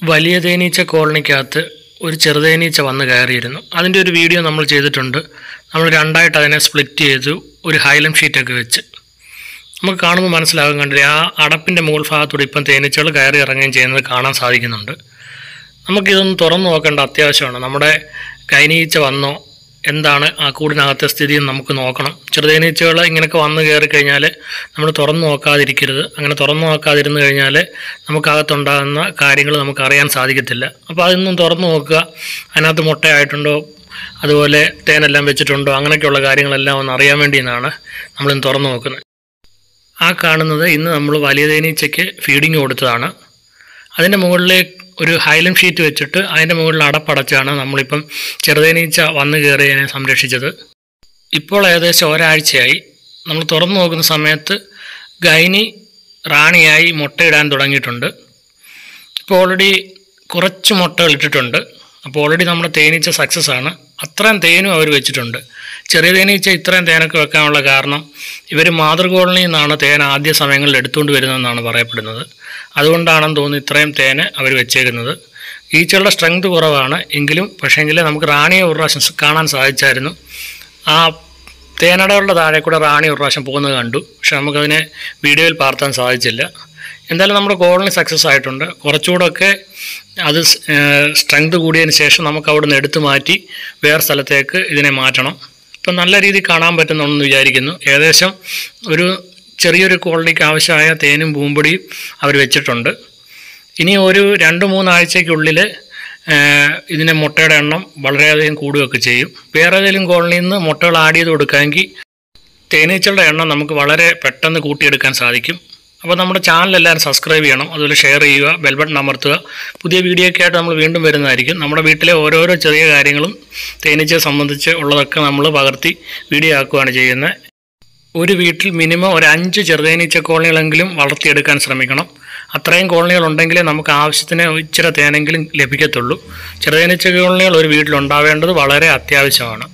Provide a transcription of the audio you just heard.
വലിയ തേനീച്ച കോളനിക്കകത്ത് ഒരു ചെറുതേനീച്ച വന്ന് കയറിയിരുന്നു അതിൻ്റെ ഒരു വീഡിയോ നമ്മൾ ചെയ്തിട്ടുണ്ട് നമ്മൾ രണ്ടായിട്ട് അതിനെ സ്പ്ലിറ്റ് ചെയ്തു ഒരു ഹൈലം ഷീറ്റൊക്കെ വെച്ച് നമുക്ക് കാണുമ്പോൾ മനസ്സിലാകും കണ്ടില്ലേ ആ അടപ്പിൻ്റെ മുകൾ ഭാഗത്തൂടെ ഇപ്പം തേനീച്ചകൾ കയറി ഇറങ്ങുകയും ചെയ്യുന്നത് കാണാൻ സാധിക്കുന്നുണ്ട് നമുക്കിതൊന്ന് തുറന്നു നോക്കേണ്ട അത്യാവശ്യമാണ് നമ്മുടെ കൈനീച്ച വന്നോ എന്താണ് ആ കൂടിനകത്തെ സ്ഥിതി എന്ന് നമുക്ക് നോക്കണം ചെറുതേനീച്ചകൾ ഇങ്ങനെയൊക്കെ വന്നു കയറി കഴിഞ്ഞാൽ നമ്മൾ തുറന്നു നോക്കാതിരിക്കരുത് അങ്ങനെ തുറന്നു നോക്കാതിരുന്നു കഴിഞ്ഞാൽ നമുക്കകത്തുണ്ടാകുന്ന കാര്യങ്ങൾ നമുക്ക് അറിയാൻ സാധിക്കത്തില്ല അപ്പോൾ അതൊന്നും തുറന്നു നോക്കുക അതിനകത്ത് മുട്ടയായിട്ടുണ്ടോ അതുപോലെ തേനെല്ലാം വെച്ചിട്ടുണ്ടോ അങ്ങനെയൊക്കെയുള്ള കാര്യങ്ങളെല്ലാം ഒന്ന് അറിയാൻ വേണ്ടിയെന്നാണ് നമ്മളിന്ന് തുറന്നു നോക്കുന്നത് ആ കാണുന്നത് ഇന്ന് നമ്മൾ വലിയ തേനീച്ചയ്ക്ക് ഫീഡിങ് കൊടുത്തതാണ് അതിൻ്റെ മുകളിൽ ഒരു ഹൈലം ഷീറ്റ് വെച്ചിട്ട് അതിൻ്റെ മുകളിൽ അടപ്പടച്ചാണ് നമ്മളിപ്പം ചെറുതേനീച്ച വന്നു കയറിയതിനെ സംരക്ഷിച്ചത് ഇപ്പോൾ ഏകദേശം ഒരാഴ്ചയായി നമ്മൾ തുറന്നു നോക്കുന്ന സമയത്ത് ഗൈനി റാണിയായി മുട്ടയിടാൻ തുടങ്ങിയിട്ടുണ്ട് ഇപ്പോൾ ഓൾറെഡി കുറച്ച് മുട്ടകൾ ഇട്ടിട്ടുണ്ട് അപ്പോൾ ഓൾറെഡി നമ്മുടെ തേനീച്ച സക്സസ് ആണ് അത്രയും തേനും അവർ വെച്ചിട്ടുണ്ട് ചെറിയ തേനീച്ച ഇത്രയും തേനൊക്കെ വെക്കാനുള്ള കാരണം ഇവർ മാതൃകോളനിയിൽ നിന്നാണ് തേൻ ആദ്യ സമയങ്ങളിൽ എടുത്തുകൊണ്ട് വരുന്നതെന്നാണ് പറയപ്പെടുന്നത് അതുകൊണ്ടാണെന്ന് തോന്നുന്നു ഇത്രയും തേന് അവർ വെച്ചേക്കുന്നത് ഈച്ചകളുടെ സ്ട്രെങ്ത് കുറവാണ് എങ്കിലും പക്ഷേങ്കിൽ നമുക്ക് റാണിയെ ഒരു പ്രാവശ്യം കാണാൻ സാധിച്ചായിരുന്നു ആ തേനടകളുടെ താഴെ കൂടെ റാണി ഒരു പ്രാവശ്യം പോകുന്നത് കണ്ടു പക്ഷെ നമുക്കതിനെ വീഡിയോയിൽ പാർത്താൻ സാധിച്ചില്ല എന്തായാലും നമ്മുടെ കോളനി സക്സസ് ആയിട്ടുണ്ട് കുറച്ചുകൂടെയൊക്കെ അത് സ്ട്രെങ്ത് കൂടിയതിന് ശേഷം നമുക്ക് അവിടെ നിന്ന് എടുത്തു മാറ്റി വേറെ സ്ഥലത്തേക്ക് ഇതിനെ മാറ്റണം ഇപ്പം നല്ല രീതിയിൽ കാണാൻ പറ്റുന്നുണ്ടെന്ന് വിചാരിക്കുന്നു ഏകദേശം ഒരു ചെറിയൊരു കോളനിക്ക് ആവശ്യമായ തേനും പൂമ്പൊടിയും അവർ വെച്ചിട്ടുണ്ട് ഇനി ഒരു രണ്ട് മൂന്നാഴ്ചയ്ക്കുള്ളിൽ ഇതിൻ്റെ മുട്ടയുടെ എണ്ണം വളരെയധികം കൂടുകയൊക്കെ ചെയ്യും വേറെ ഏതെങ്കിലും കോളനിയിൽ നിന്ന് മുട്ടകൾ ആഡ് ചെയ്ത് കൊടുക്കാമെങ്കിൽ തേനീച്ചകളുടെ എണ്ണം നമുക്ക് വളരെ പെട്ടെന്ന് കൂട്ടിയെടുക്കാൻ സാധിക്കും അപ്പോൾ നമ്മുടെ ചാനൽ എല്ലാവരും സബ്സ്ക്രൈബ് ചെയ്യണം അതുപോലെ ഷെയർ ചെയ്യുക ബെൽ ബട്ടൺ അമർത്തുക പുതിയ വീഡിയോ ഒക്കെ ആയിട്ട് നമ്മൾ വീണ്ടും വരുന്നതായിരിക്കും നമ്മുടെ വീട്ടിലെ ഓരോരോ ചെറിയ കാര്യങ്ങളും തേനീച്ചയെ സംബന്ധിച്ച് ഉള്ളതൊക്കെ നമ്മൾ പകർത്തി വീഡിയോ ആക്കുകയാണ് ചെയ്യുന്നത് ഒരു വീട്ടിൽ മിനിമം ഒരു അഞ്ച് ചെറുതേനീച്ച കോളനികളെങ്കിലും വളർത്തിയെടുക്കാൻ ശ്രമിക്കണം അത്രയും കോളനികൾ ഉണ്ടെങ്കിലേ നമുക്ക് ആവശ്യത്തിന് ഇച്ചിരി തേനെങ്കിലും ലഭിക്കത്തുള്ളൂ ചെറുതേനീച്ച കോളനികൾ ഒരു വീട്ടിലുണ്ടാവേണ്ടത് വളരെ അത്യാവശ്യമാണ്